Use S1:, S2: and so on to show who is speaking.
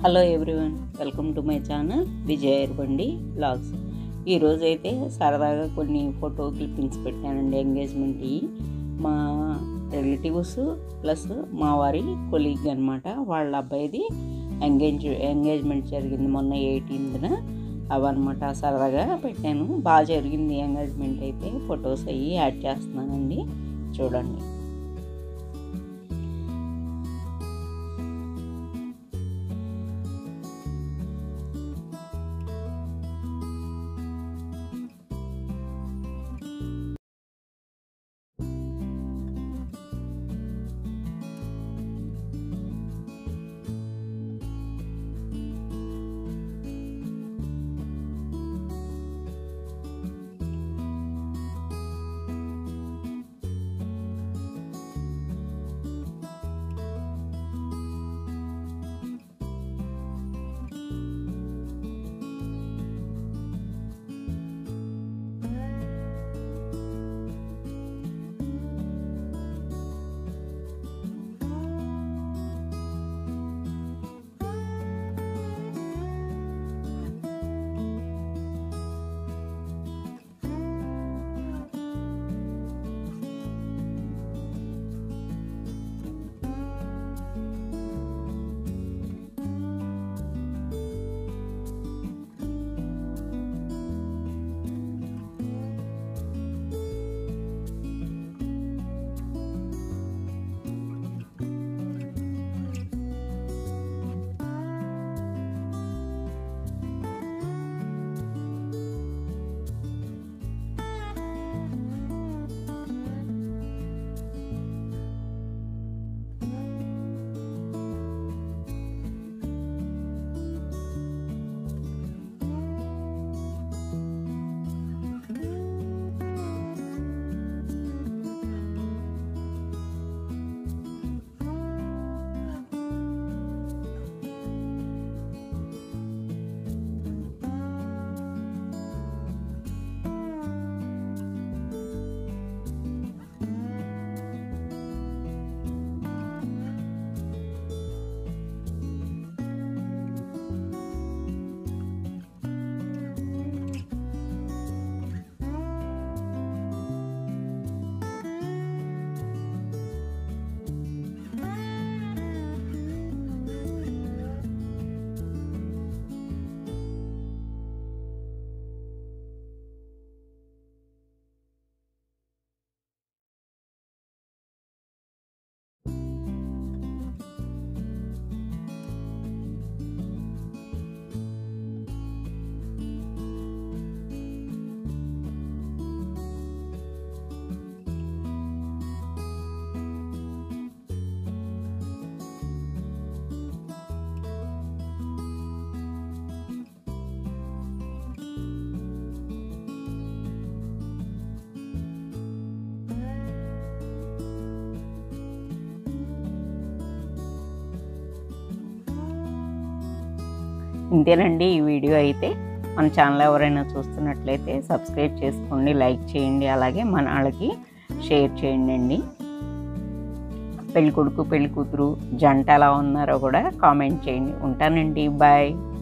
S1: hello everyone welcome to my channel Vijay Erbandi blogs ఈరోజు అయితే సరదాగా కొన్ని ఫోటో క్లిప్పింగ్స్ పెట్టానండి ఎంగేజ్మెంట్ మా రిలేటివ్స్ ప్లస్ మా వారి కొలీగ్ అనమాట వాళ్ళ అబ్బాయిది ఎంగేజ్ ఎంగేజ్మెంట్ జరిగింది మొన్న ఎయిటీన్త్న అవన్నమాట సరదాగా పెట్టాను బాగా జరిగింది ఎంగేజ్మెంట్ అయితే ఫొటోస్ అయ్యి యాడ్ చేస్తున్నానండి చూడండి ఇంతేనండి ఈ వీడియో అయితే మన ఛానల్ ఎవరైనా చూస్తున్నట్లయితే సబ్స్క్రైబ్ చేసుకోండి లైక్ చేయండి అలాగే మన వాళ్ళకి షేర్ చేయండి అండి పెళ్ళి కొడుకు పెళ్ళి కూతురు జంట ఎలా ఉన్నారో కూడా కామెంట్ చేయండి ఉంటానండి బాయ్